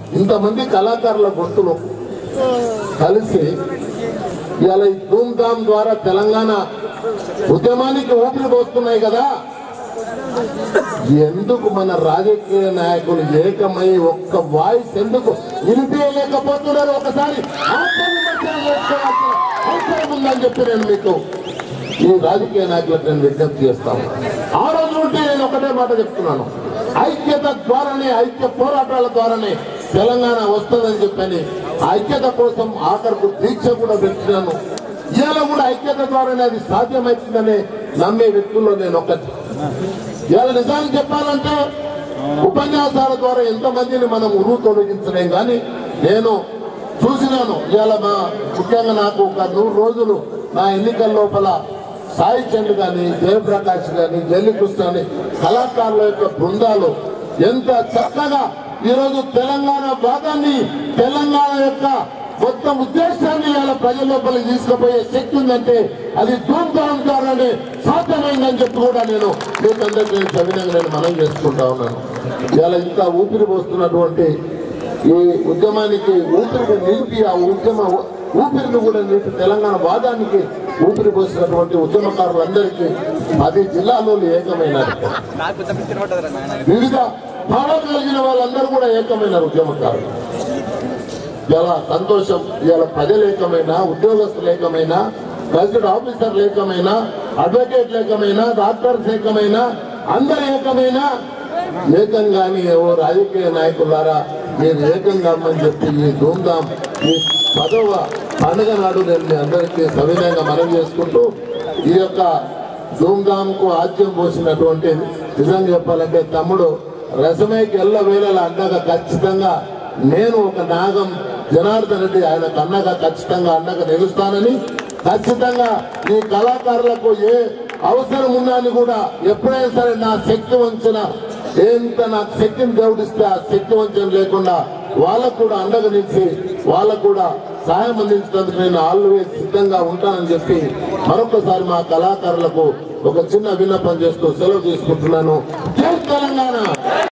ఇంతమంది కళాకారుల గొంతులు కలిసి ఇవాళ ఈ ధూమ్ ధామ్ ద్వారా తెలంగాణ ఉద్యమానికి ఊపిరి పోస్తున్నాయి కదా ఎందుకు మన రాజకీయ నాయకులు ఏకమై ఒక్క వాయిస్ ఎందుకు వినిపించలేకపోతున్నారు ఒకసారి ఆత్మవిమర్శన చేసుకోవాల్సిన అవసరం ఉందని చెప్పి నేను మీకు ఈ రాజకీయ నాయకులకు నేను విజ్ఞప్తి చేస్తాను ఆ రోజు నుండి నేను ఒకటే మాట చెప్తున్నాను ఐక్యత ద్వారానే ఐక్య పోరాటాల ద్వారానే తెలంగాణ వస్తుందని చెప్పని ఐక్యత కోసం ఆఖరుకు దీక్ష కూడా పెట్టినాను ఇవాళ కూడా ఐక్యత ద్వారానే అది సాధ్యమవుతుందని నమ్మే వ్యక్తుల్లో నేను ఒకటి ఇవాళ నిజానికి చెప్పాలంటే ఉపన్యాసాల ద్వారా ఎంతమందిని మనం ఉరువు తొలగించలేం కానీ నేను చూసినాను ఇవాళ మా ముఖ్యంగా నాకు ఒక నూరు రోజులు నా ఎన్నికల లోపల సాయి చంద్ గాని జయప్రకాష్ గాని జల్లికృష్ణ గాని కళాకారుల యొక్క బృందాలు ఎంత చక్కగా ఈరోజు తెలంగాణ వాదాన్ని తెలంగాణ యొక్క మొత్తం ఉద్దేశాన్ని ఇవాళ ప్రజల లోపలికి తీసుకుపోయే శక్తి ఉందంటే అది ధూమ్ధాం ద్వారానే సాధ్యమైందని చెప్పి కూడా నేను మీకు అందరికీ నేను సవినంగా నేను మనం చేసుకుంటా ఉన్నాను ఇవాళ ఇంకా ఊపిరి పోస్తున్నటువంటి ఈ ఉద్యమానికి ఊపిరిని నిలిపి ఆ ఉద్యమ ఊపిరిని కూడా నిలిపి తెలంగాణ వాదానికి ఊపిరి పోసినటువంటి ఉద్యమకారులందరికీ పది జిల్లాలో ఏకమైనారు నాకు పెద్ద పిక్చర్ పట్టదురా నాయన వివిధ భావాలు కలిగిన వాళ్ళందరూ కూడా ఏకమైనారు ఉద్యమకారులు ఇలా సంతోషం ఇలా ప్రజలు ఏకమైనా ఉద్యోగస్తులు ఏకమైనా గజెట్ ఆఫీసర్లు ఏకమైనా అడ్వకేట్ ఏకమైనా డాక్టర్స్ ఏకమైనా అందరు ఏకమైనా ఏకంగాని ఓ రాజకీయ నాయకులారా మీరు ఏకం కామని చెప్పి ఈ ధూమ్ధాం ఈ పదవ పండుగ నాడు నేను మీ అందరికీ సవినయంగా మనం చేసుకుంటూ ఈ యొక్క ధూమ్ధామ్ కు ఆద్యం పోసినటువంటి నిజంగా చెప్పాలంటే తమ్ముడు రసమేకి ఎల్ల వేళల అండగా ఖచ్చితంగా నేను ఒక నాగం జనార్దన్ రెడ్డి ఆయన అన్నగా ఖచ్చితంగా అండగా నిలుస్తానని ఖచ్చితంగా ఈ కళాకారులకు ఏ అవసరం ఉన్నా అని కూడా ఎప్పుడైనా సరే నా శక్తి వంచిన ఎంత నాకు శక్తిని దేవుడిస్తే ఆ శక్తి వంచన లేకుండా వాళ్ళకు కూడా అండగా నిలిచి వాళ్ళకు కూడా సహాయం అందించడానికి నేను ఆల్వేస్ సిద్ధంగా ఉంటానని చెప్పి మరొకసారి మా కళాకారులకు ఒక చిన్న విన్నపం చేస్తూ సెలవు తీసుకుంటున్నాను జై తెలంగాణ